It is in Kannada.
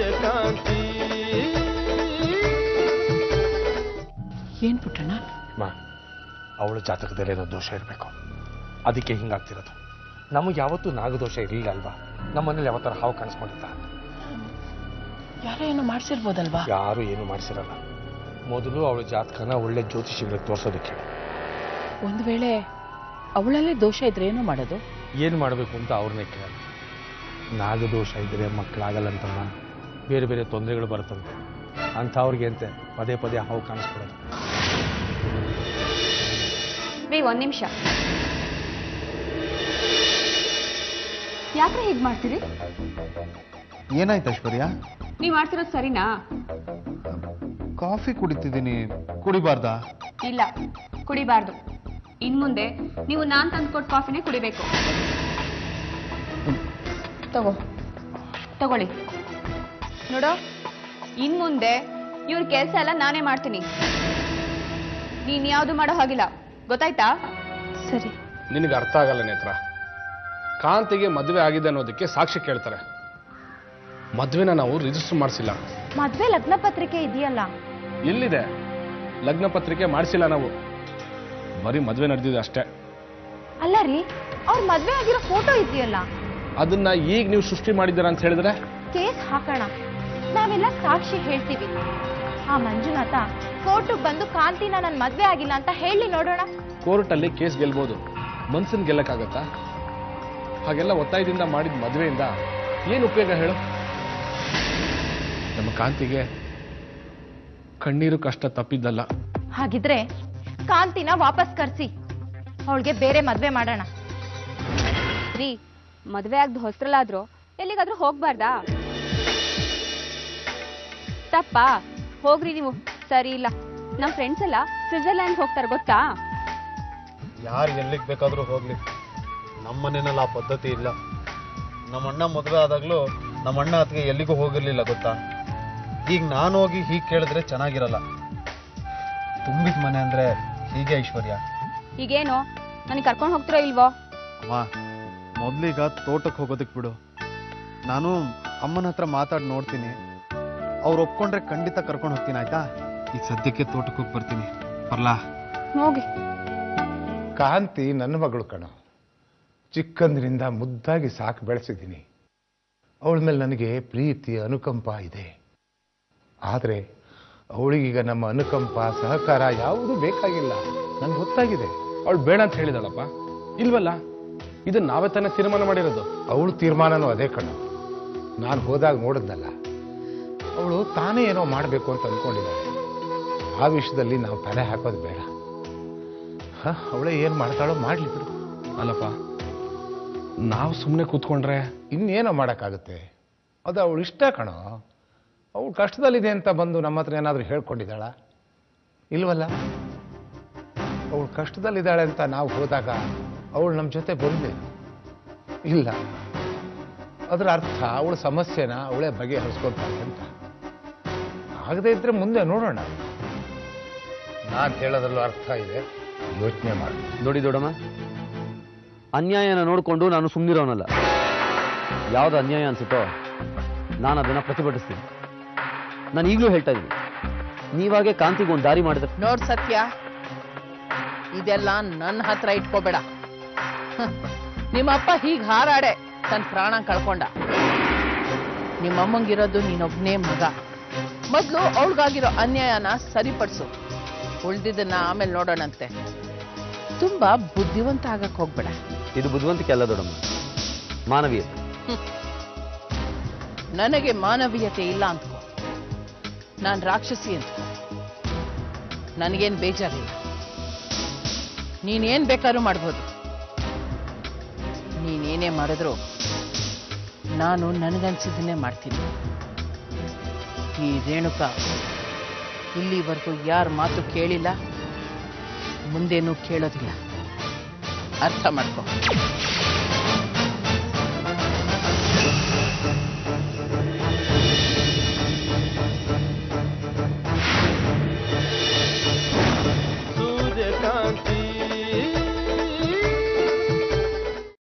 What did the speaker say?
ಸೂರ್ಯಕಾಂತಿ ಏನ್ ಪುಟ್ಟಣ್ಣ ಮಾ ಅವಳ ಜಾತಕದಲ್ಲಿ ಏನೋ ದೋಷ ಇರಬೇಕು ಅದಕ್ಕೆ ಹಿಂಗಾಗ್ತಿರೋದು ನಮಗೆ ಯಾವತ್ತೂ ನಾಗದೋಷ ಇರಲಿಲ್ಲ ಅಲ್ವಾ ನಮ್ಮನೇಲಿ ಯಾವತ್ತರ ಹಾವು ಕಾಣಿಸ್ಕೊಂಡಿದ್ದ ಯಾರೋ ಏನೋ ಮಾಡ್ಸಿರ್ಬೋದಲ್ವಾ ಯಾರು ಏನು ಮಾಡಿಸಿರಲ್ಲ ಮೊದಲು ಅವಳ ಜಾತಕನ ಒಳ್ಳೆ ಜ್ಯೋತಿಷಿಗಳಿಗೆ ತೋರಿಸೋದಕ್ಕೆ ಒಂದ್ ವೇಳೆ ಅವಳಲ್ಲೇ ದೋಷ ಇದ್ರೆ ಏನೋ ಮಾಡೋದು ಏನು ಮಾಡಬೇಕು ಅಂತ ಅವ್ರನ್ನೇ ಕೇಳಿ ನಾಗದೋಷ ಇದ್ದರೆ ಮಕ್ಕಳಾಗಲ್ಲ ಅಂತಮ್ಮ ಬೇರೆ ಬೇರೆ ತೊಂದರೆಗಳು ಬರುತ್ತಂತೆ ಅಂಥವ್ರಿಗೆ ಅಂತೆ ಪದೇ ಪದೇ ಹಾವು ಕಾಣಿಸ್ಕೊಡೋದು ರೀ ಒಂದ್ ನಿಮಿಷ ಯಾಕ್ರೆ ಹೀಗ್ ಮಾಡ್ತೀರಿ ಏನಾಯ್ತು ಐಶ್ವರ್ಯ ನೀವ್ ಮಾಡ್ತಿರೋದು ಸರಿನಾ ಕಾಫಿ ಕುಡಿತಿದ್ದೀನಿ ಕುಡಿಬಾರ್ದಾ ಇಲ್ಲ ಕುಡಿಬಾರ್ದು ಇನ್ ಮುಂದೆ ನೀವು ನಾನ್ ತಂದ್ಕೊಟ್ ಕಾಫಿನೇ ಕುಡಿಬೇಕು ತಗೋ ತಗೊಳ್ಳಿ ನೋಡೋ ಇನ್ ಮುಂದೆ ಇವ್ರ ಕೆಲ್ಸ ಎಲ್ಲ ನಾನೇ ಮಾಡ್ತೀನಿ ನೀನ್ ಯಾವ್ದು ಮಾಡೋ ಹಾಗಿಲ್ಲ ಗೊತ್ತಾಯ್ತಾ ಸರಿ ನಿನಗೆ ಅರ್ಥ ಆಗಲ್ಲ ನೇತ್ರ ಕಾಂತಿಗೆ ಮದುವೆ ಆಗಿದೆ ಅನ್ನೋದಕ್ಕೆ ಸಾಕ್ಷಿ ಕೇಳ್ತಾರೆ ಮದುವೆನ ನಾವು ರಿಜಿಸ್ಟರ್ ಮಾಡಿಸಿಲ್ಲ ಮದ್ವೆ ಲಗ್ನ ಪತ್ರಿಕೆ ಇದೆಯಲ್ಲ ಎಲ್ಲಿದೆ ಲಗ್ನ ಪತ್ರಿಕೆ ಮಾಡಿಸಿಲ್ಲ ನಾವು ಬರೀ ಮದುವೆ ನಡೆದಿದೆ ಅಷ್ಟೇ ಅಲ್ಲ ರೀ ಅವ್ರ ಮದ್ವೆ ಆಗಿರೋ ಫೋಟೋ ಇದೆಯಲ್ಲ ಅದನ್ನ ಈಗ ನೀವು ಸೃಷ್ಟಿ ಮಾಡಿದ್ದೀರಾ ಅಂತ ಹೇಳಿದ್ರೆ ಕೇಸ್ ಹಾಕೋಣ ನಾವೆಲ್ಲ ಸಾಕ್ಷಿ ಹೇಳ್ತೀವಿ ಆ ಮಂಜುನಾಥ ಕೋರ್ಟಿಗೆ ಬಂದು ಕಾಂತಿನ ನನ್ ಮದ್ವೆ ಆಗಿಲ್ಲ ಅಂತ ಹೇಳಿ ನೋಡೋಣ ಕೋರ್ಟಲ್ಲಿ ಕೇಸ್ ಗೆಲ್ಬೋದು ಮನ್ಸನ್ ಗೆಲ್ಲಕ್ಕಾಗತ್ತಾ ಹಾಗೆಲ್ಲ ಒತ್ತಾಯದಿಂದ ಮಾಡಿದ ಮದುವೆಯಿಂದ ಏನು ಉಪಯೋಗ ಹೇಳು ನಮ್ಮ ಕಾಂತಿಗೆ ಕಣ್ಣೀರು ಕಷ್ಟ ತಪ್ಪಿದ್ದಲ್ಲ ಹಾಗಿದ್ರೆ ಕಾಂತಿನ ವಾಪಸ್ ಕರ್ಸಿ ಅವಳಿಗೆ ಬೇರೆ ಮದ್ವೆ ಮಾಡೋಣ ರೀ ಮದ್ವೆ ಆಗ್ದು ಹೊಸ್ತ್ರಲ್ಲಾದ್ರೂ ಎಲ್ಲಿಗಾದ್ರೂ ಹೋಗ್ಬಾರ್ದಾ ತಪ್ಪಾ ಹೋಗ್ರಿ ನೀವು ಸರಿ ಇಲ್ಲ ನಮ್ ಫ್ರೆಂಡ್ಸ್ ಎಲ್ಲ ಸ್ವಿಟ್ಜರ್ಲ್ಯಾಂಡ್ ಹೋಗ್ತಾರೆ ಗೊತ್ತಾ ಯಾರು ಎಲ್ಲಿಗೆ ಬೇಕಾದರೂ ಹೋಗ್ಲಿ ನಮ್ಮ ಮನೆಯಲ್ಲಿ ಆ ಪದ್ಧತಿ ಇಲ್ಲ ನಮ್ಮ ಅಣ್ಣ ಮದುವೆ ಆದಾಗಲೂ ನಮ್ಮ ಅಣ್ಣ ಅದಕ್ಕೆ ಎಲ್ಲಿಗೂ ಹೋಗಿರ್ಲಿಲ್ಲ ಗೊತ್ತಾ ಈಗ ನಾನು ಹೋಗಿ ಹೀಗೆ ಕೇಳಿದ್ರೆ ಚೆನ್ನಾಗಿರಲ್ಲ ತುಂಬಿದ ಮನೆ ಅಂದ್ರೆ ಹೀಗೆ ಐಶ್ವರ್ಯ ಈಗೇನು ನನಗೆ ಕರ್ಕೊಂಡು ಹೋಗ್ತಿರೋ ಇಲ್ವೋ ಅಮ್ಮ ಮೊದ್ಲೀಗ ತೋಟಕ್ಕೆ ಹೋಗೋದಕ್ಕೆ ಬಿಡು ನಾನು ಅಮ್ಮನ ಹತ್ರ ಮಾತಾಡಿ ನೋಡ್ತೀನಿ ಅವ್ರು ಒಪ್ಕೊಂಡ್ರೆ ಖಂಡಿತ ಕರ್ಕೊಂಡು ಹೋಗ್ತೀನಿ ಆಯ್ತಾ ಈಗ ಸದ್ಯಕ್ಕೆ ತೋಟಕ್ಕೆ ಹೋಗಿ ಬರ್ತೀನಿ ಬರ್ಲಾ ಹೋಗಿ ಕಾಂತಿ ನನ್ನ ಮಗಳು ಕಣ ಚಿಕ್ಕಂದಿನಿಂದ ಮುದ್ದಾಗಿ ಸಾಕು ಬೆಳೆಸಿದ್ದೀನಿ ಅವಳ ಮೇಲೆ ನನಗೆ ಪ್ರೀತಿ ಅನುಕಂಪ ಇದೆ ಆದರೆ ಅವಳಿಗೀಗ ನಮ್ಮ ಅನುಕಂಪ ಸಹಕಾರ ಯಾವುದೂ ಬೇಕಾಗಿಲ್ಲ ನನ್ಗೆ ಗೊತ್ತಾಗಿದೆ ಅವಳು ಬೇಡ ಅಂತ ಹೇಳಿದಳಪ್ಪ ಇಲ್ವಲ್ಲ ಇದನ್ನ ನಾವೇ ತಾನೇ ತೀರ್ಮಾನ ಮಾಡಿರೋದು ಅವಳು ತೀರ್ಮಾನನೂ ಅದೇ ಕಣ ನಾನು ಹೋದಾಗ ನೋಡಿದ್ನಲ್ಲ ಅವಳು ತಾನೇ ಏನೋ ಮಾಡಬೇಕು ಅಂತ ಅಂದ್ಕೊಂಡಿದ್ದಾಳೆ ಆ ವಿಷಯದಲ್ಲಿ ನಾವು ತಲೆ ಹಾಕೋದು ಬೇಡ ಹ ಅವಳೇ ಏನು ಮಾಡ್ತಾಳೋ ಮಾಡಲಿ ಬಿಡು ಅಲ್ಲಪ್ಪ ನಾವು ಸುಮ್ಮನೆ ಕೂತ್ಕೊಂಡ್ರೆ ಇನ್ನೇನೋ ಮಾಡೋಕ್ಕಾಗುತ್ತೆ ಅದು ಅವಳು ಇಷ್ಟ ಕಣೋ ಅವಳು ಕಷ್ಟದಲ್ಲಿದೆ ಅಂತ ಬಂದು ನಮ್ಮ ಹತ್ರ ಏನಾದರೂ ಹೇಳ್ಕೊಂಡಿದ್ದಾಳ ಇಲ್ವಲ್ಲ ಅವಳು ಕಷ್ಟದಲ್ಲಿದ್ದಾಳೆ ಅಂತ ನಾವು ಹೋದಾಗ ಅವಳು ನಮ್ಮ ಜೊತೆ ಬಂದೆ ಇಲ್ಲ ಅದರ ಅರ್ಥ ಅವಳ ಸಮಸ್ಯೆನ ಅವಳೇ ಬಗೆಹರಿಸ್ಕೊಳ್ತಾಳೆ ಅಂತ ಆಗದೇ ಇದ್ರೆ ಮುಂದೆ ನೋಡೋಣ ನಾನು ಹೇಳೋದ್ರಲ್ಲೂ ಅರ್ಥ ಇದೆ ಯೋಚನೆ ಮಾಡಿ ನೋಡಿ ದೊಡ್ಡಮ್ಮ ಅನ್ಯಾಯನ ನೋಡಿಕೊಂಡು ನಾನು ಸುಮ್ಮನಿರೋನಲ್ಲ ಯಾವ್ದು ಅನ್ಯಾಯ ಅನ್ಸುತ್ತೋ ನಾನು ಅದನ್ನ ಪ್ರತಿಭಟಿಸ್ತೀನಿ ನಾನು ಈಗಲೂ ಹೇಳ್ತಾ ಇದ್ದೀನಿ ನೀವಾಗೆ ಕಾಂತಿಗೆ ಒಂದು ದಾರಿ ಮಾಡಿದ್ರೆ ನೋಡ್ ಸತ್ಯ ಇದೆಲ್ಲ ನನ್ನ ಹತ್ರ ಇಟ್ಕೋಬೇಡ ಹ್ಮ್. ನಿಮ್ಮಪ್ಪ ಹೀಗ್ ಹಾರಾಡೆ ತನ್ನ ಪ್ರಾಣ ಕಳ್ಕೊಂಡ ನಿಮ್ಮಮ್ಮಂಗಿರೋದು ನೀನೊಬ್ನೇ ಮಗ ಮೊದ್ಲು ಅವಳಿಗಾಗಿರೋ ಅನ್ಯಾಯನ ಸರಿಪಡಿಸು ಉಳ್ದಿದ್ದನ್ನ ಆಮೇಲೆ ನೋಡೋಣಂತೆ ತುಂಬಾ ಬುದ್ಧಿವಂತ ಆಗಕ್ ಹೋಗ್ಬೇಡ ಇದು ಬುದ್ಧಿವಂತಿಕೆ ಅಲ್ಲ ದೊಡ್ಡಮ್ಮ ಮಾನವೀಯತೆ ನನಗೆ ಮಾನವೀಯತೆ ಇಲ್ಲ ಅಂದ್ಕೋ ನಾನ್ ರಾಕ್ಷಸಿ ಅಂದ್ಕೋ ನನಗೇನ್ ಬೇಜಾರಿಲ್ಲ ನೀನೇನ್ ಬೇಕಾದ್ರೂ ಮಾಡ್ಬೋದು ನೀನೇನೇ ಮಾಡಿದ್ರು ನಾನು ನನಗನ್ಸಿದ್ದನ್ನೇ ಮಾಡ್ತೀನಿ ಈ ರೇಣುಕ ಇಲ್ಲಿವರೆಗೂ ಯಾರ ಮಾತು ಕೇಳಿಲ್ಲ ಮುಂದೇನೂ ಕೇಳೋದಿಲ್ಲ ಅರ್ಥ ಮಾಡ್ಕೊ